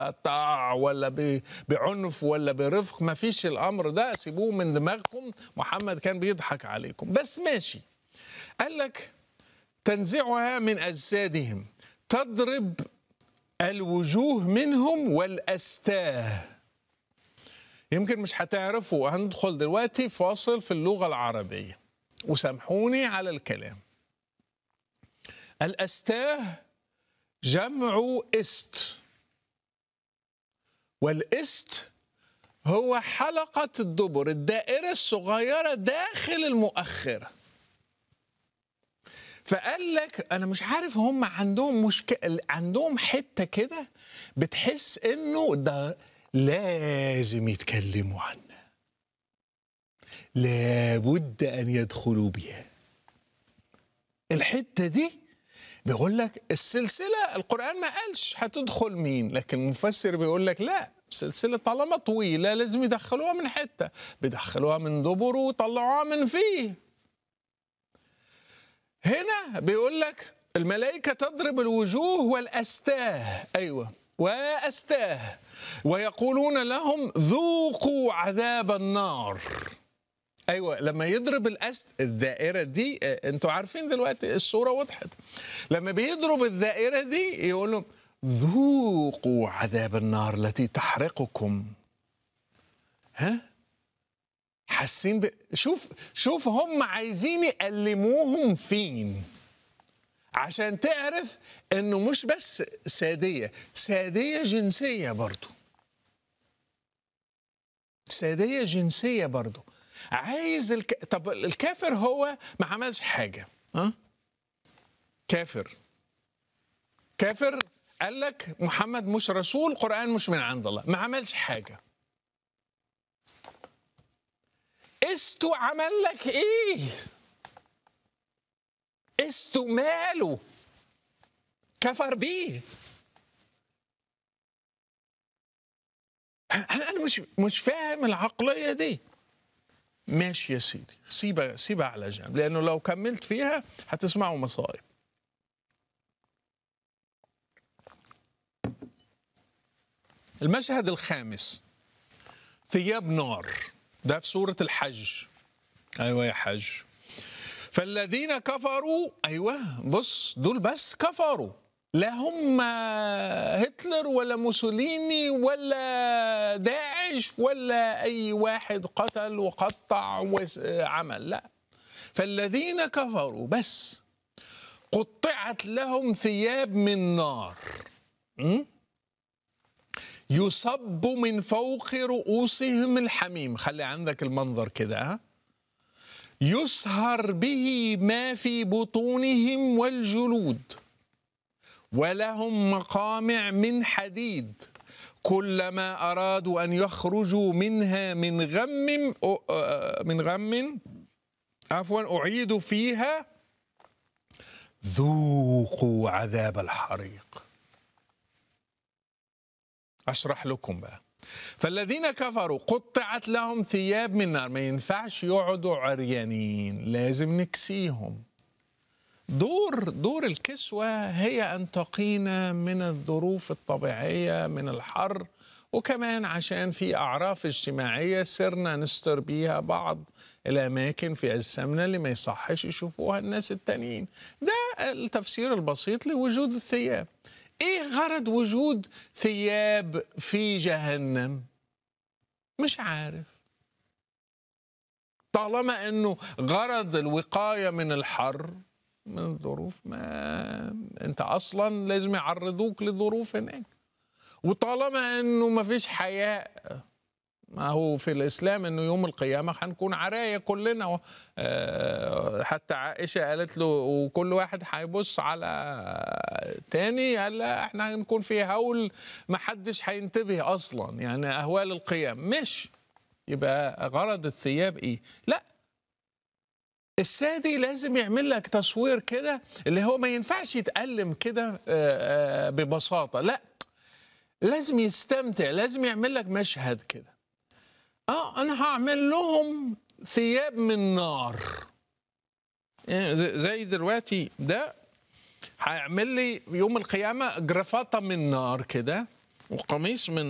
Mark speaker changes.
Speaker 1: طاع ولا ب- بعنف ولا برفق ما فيش الامر ده سيبوه من دماغكم محمد كان بيضحك عليكم بس ماشي قال لك تنزعها من اجسادهم تضرب الوجوه منهم والاستاه يمكن مش هتعرفوا هندخل دلوقتي فاصل في اللغه العربيه وسامحوني على الكلام الاستاه جمع است والاست هو حلقة الدبر الدائرة الصغيرة داخل المؤخرة فقال لك أنا مش عارف هم عندهم مشكلة عندهم حتة كده بتحس إنه ده لازم يتكلموا عنها لابد أن يدخلوا بها الحتة دي بيقول لك السلسلة القرآن ما قالش هتدخل مين لكن المفسر بيقول لك لا السلسلة طالما طويلة لازم يدخلوها من حتة بيدخلوها من دبره ويطلعوها من فيه هنا بيقول لك الملائكة تضرب الوجوه والأستاه أيوة وأستاه ويقولون لهم ذوقوا عذاب النار ايوه لما يضرب الاست الدائره دي آه، انتوا عارفين دلوقتي الصوره وضحت لما بيضرب الدائره دي يقول لهم ذوقوا عذاب النار التي تحرقكم ها حاسين ب... شوف شوف هم عايزين يألموهم فين عشان تعرف انه مش بس ساديه ساديه جنسيه برضو ساديه جنسيه برضو عايز الك... طب الكافر هو ما عملش حاجه ها كافر كافر قال لك محمد مش رسول قرآن مش من عند الله ما عملش حاجة استو عمل لك ايه استو ماله كفر بيه انا أنا مش مش فاهم العقليه دي ماشي يا سيدي سيبها سيبها على جنب لانه لو كملت فيها هتسمعوا مصايب المشهد الخامس ثياب نار ده في سورة الحج أيوة يا حج فالذين كفروا أيوة بص دول بس كفروا لا هم هتلر ولا موسوليني ولا داعش ولا أي واحد قتل وقطع وعمل لا فالذين كفروا بس قطعت لهم ثياب من نار م? يصب من فوق رؤوسهم الحميم خلي عندك المنظر كده ها يسهر به ما في بطونهم والجلود ولهم مقامع من حديد كلما أرادوا أن يخرجوا منها من غم من غم عفوا أعيدوا فيها ذوقوا عذاب الحريق أشرح لكم بقى فالذين كفروا قطعت لهم ثياب من نار ما ينفعش يقعدوا عريانين لازم نكسيهم دور دور الكسوة هي أن تقينا من الظروف الطبيعية من الحر وكمان عشان في أعراف اجتماعية صرنا نستر بيها بعض الأماكن في أجسامنا اللي ما يصحش يشوفوها الناس التانيين ده التفسير البسيط لوجود الثياب ايه غرض وجود ثياب في جهنم مش عارف طالما انه غرض الوقايه من الحر من الظروف ما انت اصلا لازم يعرضوك لظروف هناك وطالما انه ما فيش حياء ما هو في الاسلام انه يوم القيامه هنكون عرايا كلنا حتى عائشه قالت له وكل واحد هيبص على تاني قال احنا هنكون في هول ما حدش هينتبه اصلا يعني اهوال القيام مش يبقى غرض الثياب ايه لا السادي لازم يعمل لك تصوير كده اللي هو ما ينفعش يتألم كده ببساطه لا لازم يستمتع لازم يعمل لك مشهد كده اه انا هعمل لهم ثياب من نار يعني زي دلوقتي ده هيعمل لي يوم القيامه جرافطه من نار كده وقميص من